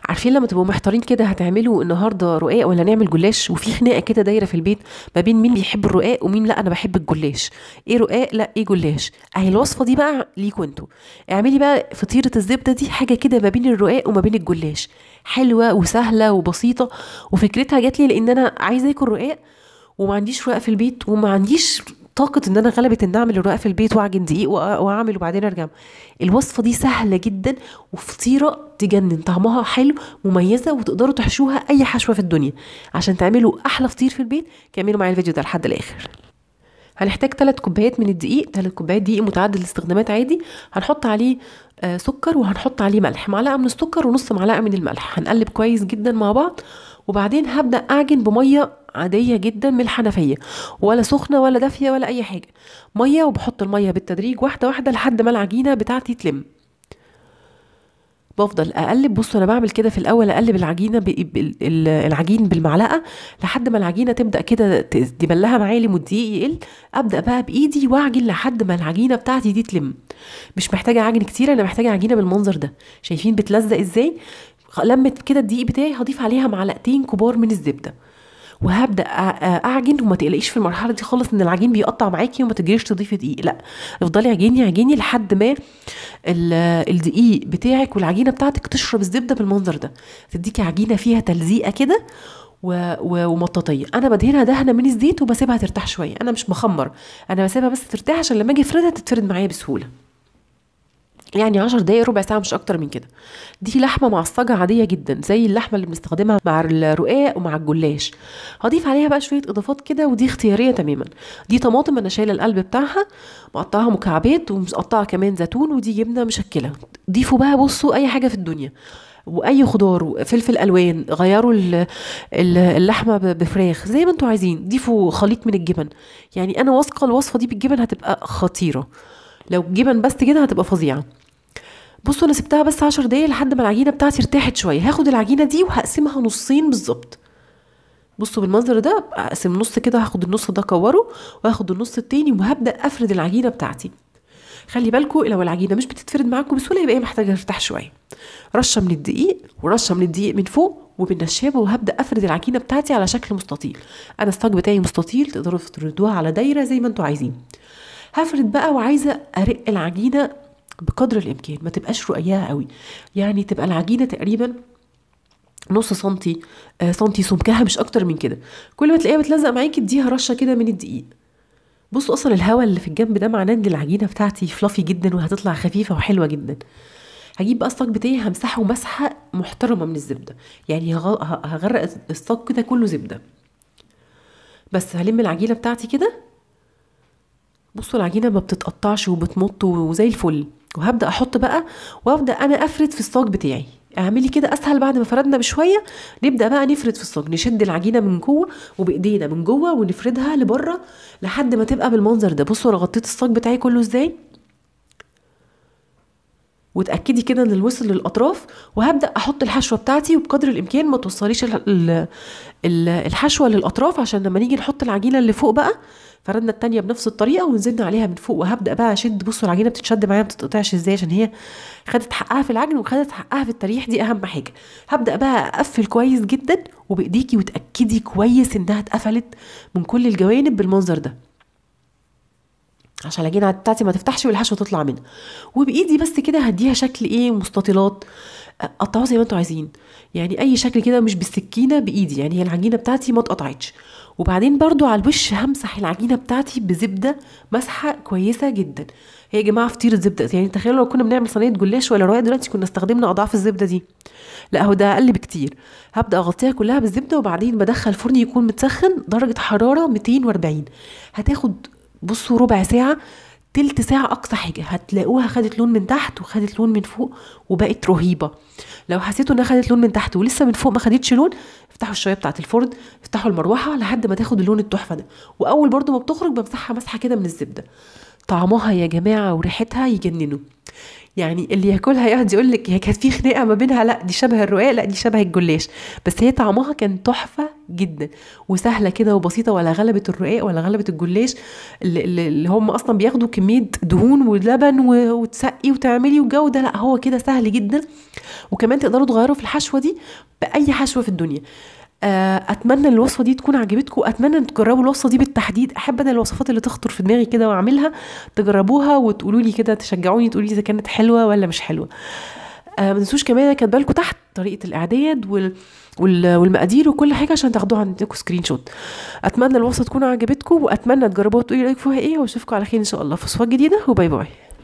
عارفين لما تبقوا محتارين كده هتعملوا النهارده رقاق ولا نعمل جلاش وفي خناقه كده دايره في البيت ما بين مين بيحب الرقاق ومين لا انا بحب الجلاش ايه رقاق لا ايه جلاش اهي الوصفه دي بقى ليكوا انتوا اعملي بقى فطيره الزبده دي حاجه كده ما بين الرقاق وما بين الجلاش حلوه وسهله وبسيطه وفكرتها جات لي لان انا عايزه اكل رقاق وما عنديش رقاق في البيت وما عنديش طاقة ان انا غلبت ان اعمل الرقاق في البيت واعجن دقيق وأ- واعمل وبعدين ارجع الوصفة دي سهلة جدا وفطيرة تجنن طعمها حلو مميزة وتقدروا تحشوها اي حشوة في الدنيا عشان تعملوا احلى فطير في البيت كملوا معايا الفيديو ده لحد الاخر هنحتاج 3 كوبايات من الدقيق 3 كوبايات دقيق متعدد الاستخدامات عادي هنحط عليه آه، سكر وهنحط عليه ملح معلقه من السكر ونص معلقه من الملح هنقلب كويس جدا مع بعض وبعدين هبدا اعجن بميه عاديه جدا من الحنفيه ولا سخنه ولا دافيه ولا اي حاجه ميه وبحط الميه بالتدريج واحده واحده لحد ما العجينه بتاعتي تلم بفضل اقلب بصوا انا بعمل كده في الاول اقلب العجينه ب- بال- ال- العجين بالمعلقه لحد ما العجينه تبدا كده ت- تبان لها معالم والدقيق يقل ابدا بقى بايدي واعجن لحد ما العجينه بتاعتي دي تلم مش محتاجه عجن كتير انا محتاجه عجينه بالمنظر ده شايفين بتلزق ازاي لمت كده الدقيق بتاعي هضيف عليها معلقتين كبار من الزبده وهبدا أ- أ- اعجن وما تقلقيش في المرحله دي خالص ان العجين بيقطع معاكي وما تجريش تضيفي دقيق لا افضلي عجيني عجيني لحد ما ال- الدقيق بتاعك والعجينه بتاعتك تشرب الزبده بالمنظر ده تديكي عجينه فيها تلزيقه كده و- و- ومطاطيه انا بدهنها دهنه من الزيت وبسيبها ترتاح شويه انا مش بخمر انا بسيبها بس ترتاح عشان لما اجي افردها تتفرد معايا بسهوله يعني عشر دقايق ربع ساعة مش أكتر من كده دي لحمة معصجة عادية جدا زي اللحمة اللي بنستخدمها مع الرقاق ومع الجلاش هضيف عليها بقى شوية إضافات كده ودي اختيارية تماما دي طماطم أنا شايلة القلب بتاعها مقطعها مكعبات ومقطعة كمان زيتون ودي جبنة مشكلة ضيفوا بقى بصوا أي حاجة في الدنيا واي خضار وفلفل الوان غيروا ال- ال- اللحمه ب- بفراخ زي ما انتوا عايزين ضيفوا خليط من الجبن يعني انا واثقه الوصفه دي بالجبن هتبقى خطيره لو جبن بس كده هتبقى فظيعه بصوا انا سبتها بس عشر دقايق لحد ما العجينه بتاعتي ارتاحت شويه هاخد العجينه دي وهقسمها نصين بالظبط بصوا بالمنظر ده اقسم نص كده هاخد النص ده اكوره وهاخد النص التاني وهبدا افرد العجينه بتاعتي خلي بالكم لو العجينه مش بتتفرد معاكم بسهوله يبقى هي محتاجه ترتاح شويه رشه من الدقيق ورشه من الدقيق من فوق وبالنشابه وهبدا افرد العجينه بتاعتي على شكل مستطيل انا الصاج بتاعي مستطيل تقدروا تفردوها على دايره زي ما انتوا عايزين هفرد بقى وعايزه ارق العجينه بقدر الامكان ما تبقاش رقيقه قوي يعني تبقى العجينه تقريبا نص سنتي آه سنتي سمكها مش اكتر من كده كل ما تلاقيها بتلزق معاكي اديها رشه كده من الدقيق بصوا اصلا الهواء اللي في الجنب ده معناه ان العجينه بتاعتي فلافي جدا وهتطلع خفيفه وحلوه جدا هجيب بقى الصاج بتاعي همسحه مسحه محترمه من الزبده يعني هغ- ه- هغرق الصاج كده كله زبده بس هلم العجينه بتاعتي كده بصوا العجينه ما بتتقطعش وبتمط وزي الفل وهبدا احط بقى وابدا انا افرد في الصاج بتاعي اعملي كده اسهل بعد ما فردنا بشويه نبدا بقى نفرد في الصاج نشد العجينه من جوه وبايدينا من جوه ونفردها لبره لحد ما تبقى بالمنظر ده بصوا انا غطيت الصاج بتاعي كله ازاي وتاكدي كده ان الوصل للاطراف وهبدا احط الحشوه بتاعتي وبقدر الامكان ما توصليش ال- ال- ال- الحشوه للاطراف عشان لما نيجي نحط العجينه اللي فوق بقى فردنا التانية بنفس الطريقة ونزلنا عليها من فوق وهبدأ بقى أشد بصوا العجينة بتتشد معايا ما بتتقطعش ازاي عشان هي خدت حقها في العجن وخدت حقها في التريح دي أهم حاجة هبدأ بقى أقفل كويس جدا وبإيديكي وتأكدي كويس إنها اتقفلت من كل الجوانب بالمنظر ده عشان العجينه بتاعتي ما تفتحش والحشوه تطلع منها وبايدي بس كده هديها شكل ايه مستطيلات قطعوها زي ما انتوا عايزين يعني اي شكل كده مش بالسكينه بايدي يعني هي العجينه بتاعتي ما اتقطعتش وبعدين برضو على الوش همسح العجينه بتاعتي بزبده مسحه كويسه جدا هي يا جماعه فطيره زبده يعني تخيلوا لو كنا بنعمل صينيه جلاش ولا رواية دلوقتي كنا استخدمنا اضعاف الزبده دي لا هو ده اقل بكتير هبدا اغطيها كلها بالزبده وبعدين بدخل الفرن يكون متسخن درجه حراره 240 هتاخد بصوا ربع ساعه تلت ساعة أقصى حاجة هتلاقوها خدت لون من تحت وخدت لون من فوق وبقت رهيبة لو حسيتوا انها خدت لون من تحت ولسه من فوق ما خدتش لون افتحوا الشوايه بتاعه الفرن افتحوا المروحه لحد ما تاخد اللون التحفه ده واول برضو ما بتخرج بمسحها مسحه كده من الزبده طعمها يا جماعه وريحتها يجننوا يعني اللي ياكلها يقعد يقول لك هي كانت في خناقه ما بينها لا دي شبه الرقاق لا دي شبه الجلاش بس هي طعمها كان تحفه جدا وسهله كده وبسيطه ولا غلبت الرقاق ولا غلبت الجلاش اللي, اللي اللي هم اصلا بياخدوا كميه دهون ولبن و- وتسقي وتعملي وجوده لا هو كده سهل جدا وكمان تقدروا تغيروا في الحشوه دي باي حشوه في الدنيا آه، اتمنى الوصفه دي تكون عجبتكم اتمنى ان تجربوا الوصفه دي بالتحديد احب انا الوصفات اللي تخطر في دماغي كده واعملها تجربوها وتقولوا لي كده تشجعوني تقولوا لي اذا كانت حلوه ولا مش حلوه آه ما تنسوش كمان كاتبه لكم تحت طريقه الاعداد وال وال- والمقادير وكل حاجه عشان تاخدوها عندكم سكرين شوت اتمنى الوصفه تكون عجبتكم واتمنى تجربوها وتقولوا لي رايكم فيها ايه واشوفكم على خير ان شاء الله في وصفات جديده وباي باي